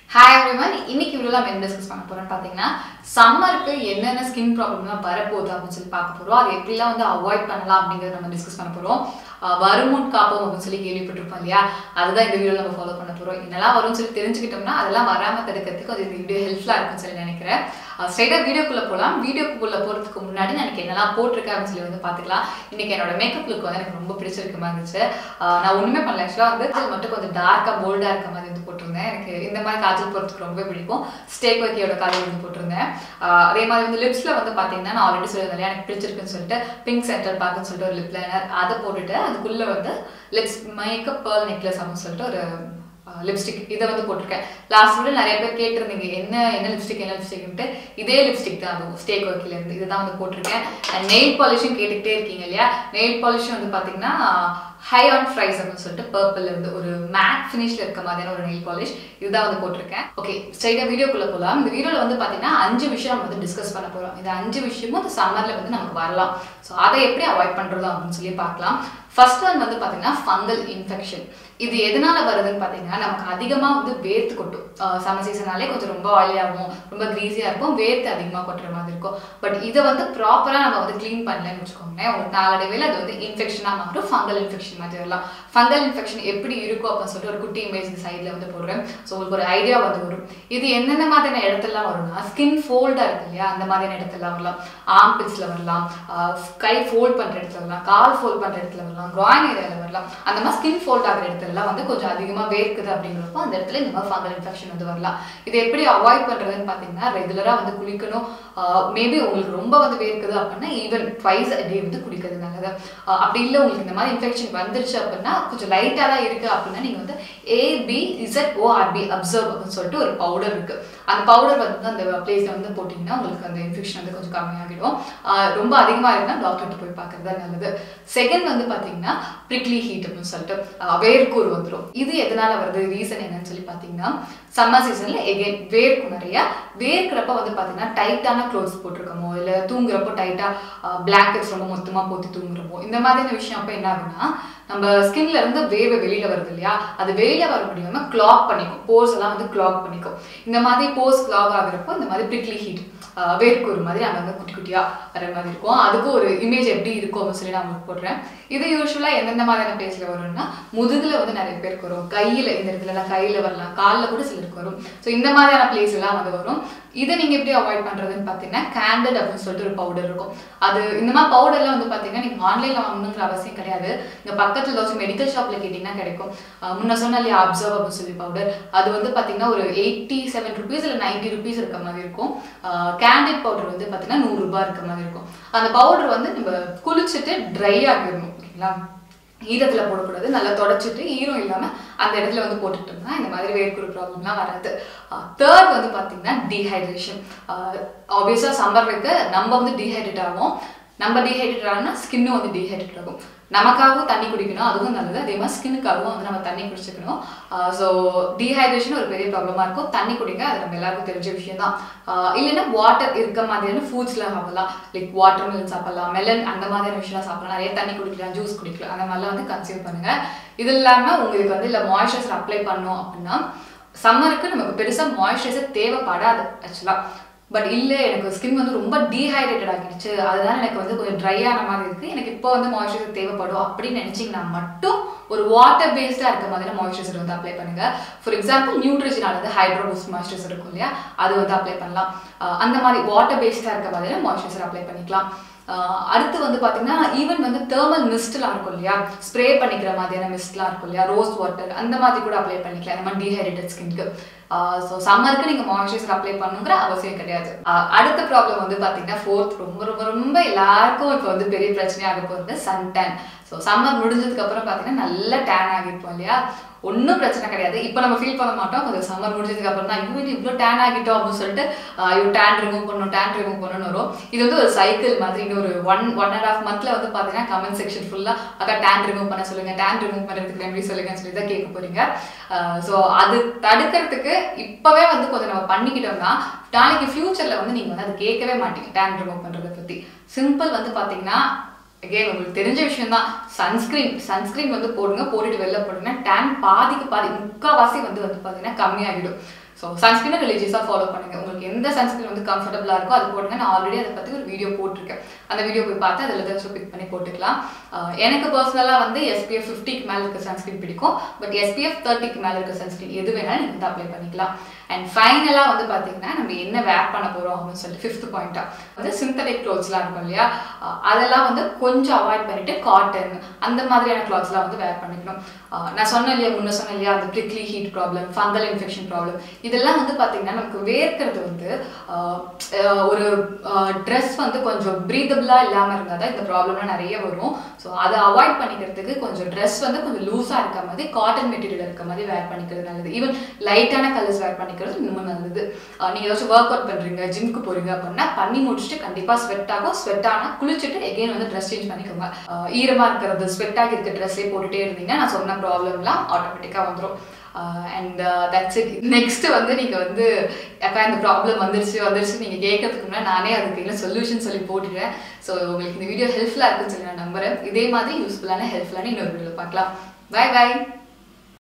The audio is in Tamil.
ஹாய் எவ்ரிவன் இன்னைக்கு வீடியோல நம்ம என்ன டிஸ்கஸ் பண்ண போறோம்னு பார்த்தீங்கன்னா சம்மருக்கு என்னென்ன ஸ்கின் ப்ராப்ளம்லாம் வரப்போகுது அப்படின்னு சொல்லி பார்க்க போறோம் அதை எப்படிலாம் வந்து அவாய்ட் பண்ணலாம் அப்படிங்கறத நம்ம டிஸ்கஸ் பண்ண போறோம் அஹ் வருமுன் காப்போம் அப்படின்னு சொல்லி கேள்விப்பட்டிருப்போம் இல்லையா அதுதான் இந்த வீடியோல நம்ம ஃபாலோ பண்ண போறோம் என்னெல்லாம் வரும்னு சொல்லி தெரிஞ்சுக்கிட்டோம்னா அதெல்லாம் வராம தடுக்கிறதுக்கு அது இந்த வீடியோ ஹெல்ப்ஃபுல்லா இருக்கும்னு சொல்லி நினைக்கிறேன் ஸ்ட்ரைட்டாக வீடியோக்குள்ள போகலாம் வீடியோக்குள்ள போறதுக்கு முன்னாடி நான் எனக்கு என்னெல்லாம் போட்டிருக்கேன் அப்படின்னு சொல்லி வந்து பார்த்துக்கலாம் இன்னைக்கு என்னோட மேக்கப் லுக் வந்து எனக்கு ரொம்ப பிடிச்சிருக்க மாதிரி இருந்துச்சு அஹ் நான் ஒண்ணுமே பண்ணல ஆக்சுவலாக வந்து அது மட்டும் கொஞ்சம் டார்க்காக போல்டாக இருக்க மாதிரி வந்து போட்டிருந்தேன் எனக்கு இந்த மாதிரி காஜல் போடுறதுக்கு ரொம்ப பிடிக்கும் ஸ்டேக் வைக்கியோட காஜல் வந்து போட்டிருந்தேன் அஹ் அதே மாதிரி வந்து லிப்ஸ்ல வந்து பார்த்தீங்கன்னா நான் ஆல்ரெடி சொல்லியிருந்தேன் இல்லையா, எனக்கு பிடிச்சிருக்குன்னு சொல்லிட்டு பிங்க் சென்டர் பார்க்குன்னு சொல்லிட்டு ஒரு லிப் லைனர் அதை போட்டுட்டு அதுக்குள்ள வந்து லிப்ஸ் மேக்கப் பேர்ல் நெக்லஸ் அப்படின்னு சொல்லிட்டு ஒரு லிப்ஸ்டிக் இதை வந்து போட்டிருக்கேன் லாஸ்ட் வீடியோ நிறைய பேர் கேட்டிருந்தீங்க என்ன என்ன லிப்ஸ்டிக் என்ன லிப்ஸ்டிக்ன்ட்டு இதே லிப்ஸ்டிக் தான் அது ஸ்டேக் ஒர்க்கில் இருந்து இதுதான் வந்து போட்டிருக்கேன் அண்ட் நெயில் பாலிஷும் கேட்டுக்கிட்டே இருக்கீங்க இல்லையா நெயில் பாலிஷும் வந்து பார்த்தீங்கன்னா ஹை ஆன் ஃப்ரைஸ் அப்படின்னு சொல்லிட்டு பர்பிள் இருந்து ஒரு மேட் ஃபினிஷ்ல இருக்க மாதிரியான ஒரு நெயில் பாலிஷ் இதுதான் வந்து போட்டிருக்கேன் ஓகே ஸ்ட்ரைட்டாக வீடியோக்குள்ள போகலாம் இந்த வீடியோவில் வந்து பார்த்தீங்கன்னா அஞ்சு விஷயம் நம்ம வந்து டிஸ்கஸ் பண்ண போகிறோம் இந்த அஞ்சு விஷயமும் இந்த சம்மரில் வந்து நமக்கு வரலாம் ஸோ அதை எப்படி அவாய்ட் பண்ணுறதோ அப்படின்னு சொல்லி பார்க்கலாம் ஃபர்ஸ்ட் ஒன் வந்து பார்த்தீங்கன்னா ஃபங்கல் இன்ஃபெக்ஷன் இது எதனால வருதுன்னு பார்த்தீங்கன்னா நமக்கு அதிகமாக வந்து வேர்த்து கொட்டும் சம்மர் சீசனாலே கொஞ்சம் ரொம்ப ஆயிலியாகவும் ரொம்ப க்ரீஸியாக இருக்கும் வேர்த்து அதிகமாக கொட்டுற மாதிரி இருக்கும் பட் இதை வந்து ப்ராப்பராக நம்ம வந்து க்ளீன் பண்ணலன்னு வச்சுக்கோங்களேன் ஒரு நாளடைவில் அது வந்து இன்ஃபெக்ஷனாக மாறும் ஃபங்கல் இன்ஃபெக்ஷன் மாதிரி வரலாம் ஃபங்கல் இன்ஃபெக்ஷன் எப்படி இருக்கும் அப்படின்னு சொல்லிட்டு ஒரு குட்டி இமேஜ் இந்த சைடில் வந்து போடுறேன் ஸோ உங்களுக்கு ஒரு ஐடியா வந்து வரும் இது எந்தெந்த மாதிரியான இடத்துலலாம் வரும்னா ஸ்கின் ஃபோல்டாக இருக்கு இல்லையா அந்த மாதிரியான இடத்துலலாம் வரலாம் ஆம்பிட்ஸில் வரலாம் ஆஹ் கை ஃபோல்ட் பண்ணுற இடத்துல வரலாம் கால் ஃபோல்ட் பண்ணுற இடத்துல வரலாம் கிராயின் ஏரியாவில் வரலாம் அந்த மாதிரி ஸ்கின் ஃபோல்ட் ஆகிற இடத்துலலாம் வந்து கொஞ்சம் அதிகமாக வேர்க்குது அப்படிங்கிறப்போ அந்த இடத்துல இந்த மாதிரி ஃபங்கல் இன்ஃபெக்ஷன் வந்து வரலாம் இதை எப்படி அவாய்ட் பண்ணுறதுன்னு பார்த்தீங்கன்னா ரெகுலராக வந்து குளிக்கணும் மேபி உங்களுக்கு ரொம்ப வந்து வேர்க்குது அப்படின்னா ஈவன் ட்வைஸ் டே வந்து குளிக்கிறது நல்லது ஆஹ் அப்படி இல்லை உங்களுக்கு இந்த மாதிரி இன்ஃபெக்ஷன் வந்துருச்சு அப்படின்னா கொஞ்சம் லைட்டாக தான் இருக்குது அப்படின்னா நீங்கள் வந்து ஏபி இசட் ஓஆர்பி அப்சர்வ் அப்படின்னு சொல்லிட்டு ஒரு பவுடர் இருக்குது அந்த பவுடர் வந்து அந்த பிளேஸில் வந்து போட்டிங்கன்னா உங்களுக்கு அந்த இன்ஃபெக்ஷன் வந்து கொஞ்சம் கம்மியாகிடும் ஆஹ் ரொம்ப அதிகமாக இருக்குன்னா டாக்டர்கிட்ட போய் பார்க்கறது தான் நல்லது செகண்ட் வந்து பார்த்தீங்கன்னா ப்ரிக்லி ஹீட் அப்படின்னு சொல்லிட்டு ஆஹ் வேர்க்கூர் வந்துடும் இது எதனால வருது ரீசன் என்னன்னு சொல்லி பார்த்தீங்கன்னா சம்மர் சீசனில் எகெயின் வேர்க்கும் நிறைய வேர்க்கிறப்ப வந்து பார்த்தீங்கன்னா டைட்டான க்ளோத்ஸ் போட்டிருக்கமோ இல்லை தூங்குறப்போ டைட்டாக பிளாங்கெட்ஸ் ரொம்ப மொத்தமாக போத்தி தூங்குறப்போ இந்த மாதிரியான விஷயம் அப்போ என்ன ஆகுன்னா நம்ம ஸ்கின்ல இருந்து வேர்வை வெளியில வருது இல்லையா அது வெளியில வர முடியாம கிளாக் பண்ணிக்கும் போர்ஸ் எல்லாம் வந்து கிளாக் பண்ணிக்கும் இந்த மாதிரி போர்ஸ் கிளாக் ஆகுறப்போ இந்த மாதிரி ப்ரிக்லி ஹீட் வேர்க்கூர் மாதிரி அங்கே வந்து குட்டி குட்டியா வர மாதிரி இருக்கும் அதுக்கு ஒரு இமேஜ் எப்படி இருக்கும் அப்படின்னு சொல்லி நான் உங்களுக்கு போடுறேன் இது யூஸ்வலா எந்தெந்த மாதிரியான பிளேஸ்ல வரும்னா முதுகுல வந்து நிறைய பேருக்கு வரும் கையில இந்த இடத்துல எல்லாம் கையில வரலாம் காலில் கூட சிலருக்கு வரும் ஸோ இந்த மாதிரியான பிளேஸ் எல்லாம் வந்து வரும் இதை நீங்க எப்படி அவாய்ட் பண்றதுன்னு பார்த்தீங்கன்னா கேண்டட் அப்படின்னு சொல்லிட்டு ஒரு பவுடர் இருக்கும் அது இந்த மாதிரி பவுடர்லாம் வந்து பார்த்தீங்கன்னா நீங்க ஆன்லைன்ல வாங்கணுங்கிற அவசியம் கிடையாது இங்க பக்கத்துல ஏதாச்சும் மெடிக்கல் ஷாப்ல கேட்டீங்கன்னா கிடைக்கும் அஹ் முன்ன சொன்ன இல்லையா அப்சர்வ் அப்படின்னு சொல்லி பவுடர் அது வந்து பார்த்தீங்கன்னா ஒரு எயிட்டி செவன் ருபீஸ் இல்லை நைன்டி ருபீஸ் இருக்க மாதிரி இருக்கும் கேண்டிட் பவுடர் வந்து பார்த்தீங்கன்னா நூறு ரூபாய் இருக்க மாதிரி இருக்கும் அந்த பவுடர் வந்து நம்ம குளிச்சுட்டு ட்ரை ஆகிடணும் ஓகேங்களா ஈரத்தில் போடக்கூடாது நல்லா தொடச்சிட்டு ஈரம் இல்லாமல் அந்த இடத்துல வந்து போட்டுட்டு இருந்தா இந்த மாதிரி வேர்க்குரு ப்ராப்ளம்லாம் வராது தேர்ட் வந்து பார்த்தீங்கன்னா டீஹைட்ரேஷன் ஆப்வியஸாக சம்மருக்கு நம்ம வந்து டீஹைட்ரேட் ஆகும் நம்ம டீஹைட்ரேட் ஆகணும்னா ஸ்கின்னும் வந்து டீஹைட்ரேட் ஆகும் நமக்காகவும் தண்ணி குடிக்கணும் அதுவும் நல்லது அதே மாதிரி ஸ்கின்னுக்காகவும் வந்து நம்ம தண்ணி குடிச்சுக்கணும் ஸோ டீஹைட்ரேஷன் ஒரு பெரிய ப்ராப்ளமாக இருக்கும் தண்ணி குடிங்க அது நம்ம எல்லாருக்கும் தெரிஞ்ச விஷயம் தான் இல்லைன்னா வாட்டர் இருக்க மாதிரியான ஃபுட்ஸ்லாம் சாப்பிடலாம் லைக் வாட்டர் மிலன் சாப்பிடலாம் மெலன் அந்த மாதிரியான விஷயம்லாம் சாப்பிடலாம் நிறைய தண்ணி குடிக்கலாம் ஜூஸ் குடிக்கலாம் அந்த மாதிரிலாம் வந்து கன்சியூம் பண்ணுங்க இது இல்லாமல் உங்களுக்கு வந்து இல்லை மாய்ஸ்சரைசர் அப்ளை பண்ணோம் அப்படின்னா சம்மருக்கு நமக்கு பெருசாக மாய்ஸ்சரைசர் தேவைப்படாது ஆக்சுவலாக பட் இல்லை எனக்கு ஸ்கின் வந்து ரொம்ப டீஹைட்ரேட்டட் ஆகிடுச்சு அதனால எனக்கு வந்து கொஞ்சம் ட்ரை ஆன மாதிரி இருக்குது எனக்கு இப்போ வந்து மாய்ஸ்சரைசர் தேவைப்படும் அப்படின்னு நினச்சிங்கன்னா மட்டும் ஒரு வாட்டர் பேஸ்டாக இருக்க மாதிரி மாய்ஸ்சரைசர் வந்து அப்ளை பண்ணுங்க ஃபார் எக்ஸாம்பிள் நியூட்ரிஷனால் வந்து ஹைட்ரோபூஸ்ட் மாய்ஸ்சரைசர் இருக்கும் இல்லையா அது வந்து அப்ளை பண்ணலாம் அஹ் அந்த மாதிரி வாட்டர் பேஸ்டாக இருக்க மாதிரி மாய்ஸ்சரைசர் அப்ளை பண்ணிக்கலாம் ஆஹ் அடுத்து வந்து பார்த்தீங்கன்னா ஈவன் வந்து தேர்மல் மிஸ்ட்லாம் இருக்கும் இல்லையா ஸ்ப்ரே பண்ணிக்கிற மாதிரியான மிஸ்ட்லாம் இருக்கும் இல்லையா ரோஸ் வாட்டர் அந்த மாதிரி கூட அப்ளை பண்ணிக்கலாம் இந்த மாதிரி டீஹைட்ரேட்டட் ஸ்கின்க்கு ஸோ சம்மருக்கு நீங்கள் மாய்ஸ்சரைசர் அப்ளை பண்ணுங்கிற அவசியம் கிடையாது ஆஹ் அடுத்த ப்ராப்ளம் வந்து பார்த்தீங்கன்னா ஃபோர்த் ரொம்ப ரொம்ப ரொம்ப எல்லாருக்கும் இப்போ வந்து பெரிய பிரச்சனையாக போகிறது சன் டேன் ஸோ சம்மர் முடிஞ்சதுக்கு அப்புறம் பார்த்தீங்கன்னா நல்லா டேன் ஆகிருப்போம் இல்லையா ஒன்றும் பிரச்சனை கிடையாது இப்போ நம்ம ஃபீல் பண்ண மாட்டோம் கொஞ்சம் சம்மர் முடிஞ்சதுக்கு அப்புறம் தான் ஐயோ இவ்வளோ டேன் ஆகிட்டோம் அப்படின்னு சொல்லிட்டு ஐயோ டேன் ரிமூவ் பண்ணணும் டேன் ரிமூவ் பண்ணணும்னு வரும் இது வந்து ஒரு சைக்கிள் மாதிரி இன்னொரு ஒன் ஒன் அண்ட் ஆஃப் மந்த்ல வந்து பார்த்தீங்கன்னா கமெண்ட் செக்ஷன் ஃபுல்லாக அக்கா டேன் ரிமூவ் பண்ண சொல்லுங்க டேன் ரிமூவ் பண்ணுறதுக்கு ரெமெடி சொல்லுங்கன்னு சொல்லி தான் கேட்க போறீங்க ஸோ அது தடுக்கிறதுக்கு இப்போவே வந்து கொஞ்சம் நம்ம பண்ணிக்கிட்டோம்னா நாளைக்கு ஃபியூச்சரில் வந்து நீங்கள் வந்து அது கேட்கவே மாட்டீங்க டேன் ரிமூவ் பண்ணுறதை பற்றி சிம்பிள் வந்து பார்த்தீங்கன்னா அகைன் உங்களுக்கு தெரிஞ்ச விஷயம் தான் சன்ஸ்கிரீன் சன்ஸ்கிரீன் வந்து போடுங்க போட்டுட்டு வெளில போடுங்க டேன் பாதிக்கு பாதி முக்கால்வாசி வந்து வந்து பார்த்தீங்கன்னா கம்மியாகிடும் ஸோ சன்ஸ்கிரீனை ரிலீஜியஸாக ஃபாலோ பண்ணுங்க உங்களுக்கு எந்த சன்ஸ்கிரீன் வந்து கம்ஃபர்டபுளாக இருக்கோ அது போடுங்க நான் ஆல்ரெடி அதை பற்றி ஒரு வீடியோ போட்டிருக்கேன் அந்த வீடியோ போய் பார்த்து அதில் ஏதாச்சும் பிக் பண்ணி போட்டுக்கலாம் ஆஹ் எனக்கு பர்சனலாக வந்து எஸ்பிஎஃப் ஃபிஃப்டிக்கு மேலே இருக்க சன்ஸ்கிரீன் பிடிக்கும் பட் எஸ்பிஎஃப் தேர்ட்டிக்கு மேலே இருக்க சன்ஸ்கிரீன் எது வேணாலும் நீங்கள் வந்து அப்ளை பண்ணிக்கலாம் அண்ட் ஃபைனலாக வந்து பார்த்தீங்கன்னா நம்ம என்ன வேர் பண்ண போகிறோம் அப்படின்னு சொல்லிட்டு ஃபிஃப்த் பாயிண்ட்டாக வந்து சிந்தட்டிக் க்ளோத்ஸ்லாம் இருக்கும் இல்லையா ஆஹ் அதெல்லாம் வந்து கொஞ்சம் அவாய்ட் பண்ணிட்டு காட்டன் அந்த மாதிரியான கிளாத்ஸ்லாம் வந்து வேர் பண்ணிக்கணும் ஆஹ் நான் சொன்னேன் இல்லையா முன்ன சொன்னேன் இல்லையா அந்த prickly heat problem fungal infection problem இதெல்லாம் வந்து பார்த்தீங்கன்னா நமக்கு வேர்க்கிறது வந்து ஆஹ் ஆஹ் ஒரு ட்ரெஸ் வந்து கொஞ்சம் ப்ரீதபிளாக இல்லாமல் இருந்தால் தான் இந்த ப்ராப்ளம்லாம் நிறைய வரும் ஸோ அதை அவாய்ட் பண்ணிக்கிறதுக்கு கொஞ்சம் ட்ரெஸ் வந்து கொஞ்சம் லூஸாக இருக்க மாதிரி காட்டன் மெட்டீரியல் இருக்க மாதிரி வேர் பண்ணிக்கிறது நல்லது ஈவன் லைட்டான கலர்ஸ் வேர் பண்ணிக்கிறது இன்னும் நல்லது ஆஹ் நீங்க ஏதாச்சும் ஒர்க் அவுட் பண்றீங்க ஜிம்க்கு போறீங்க அப்படின்னா பண்ணி முடிச்சுட்டு கண்டிப்பா ஸ்வெட் ஆகும் ஸ்வெட் ஆனா குளிச்சுட்டு எகைன் வந்து ட்ரெஸ் சேஞ்ச் பண்ணிக்கோங்க ஆஹ் ஈரமா இருக்கிறது ஸ்வெட் ஆகி இருக்க ட்ரெஸ்ஸே போட்டுட்டே இருந்தீங்கன்னா நான் சொன்ன ப்ராப்ளம்லாம் ஆட்டோமேட்டிக்கா வந்துடும் அண்ட் தட்ஸ் இட் நெக்ஸ்ட் வந்து நீங்க வந்து அக்கா இந்த ப்ராப்ளம் வந்துருச்சு வந்துருச்சு நீங்க கேட்கறதுக்கு முன்னாடி நானே அதுக்கு என்ன சொல்யூஷன் சொல்லி போட்டுட்டேன் ஸோ உங்களுக்கு இந்த வீடியோ ஹெல்ப்ஃபுல்லாக இருக்குன்னு சொல்லி நான் நம்புறேன் இதே மாதிரி யூஸ்ஃபுல்லான ஹெல்ப்ஃபுல்லான இன்னொரு வீடியோ பார்க்கலாம் பை பை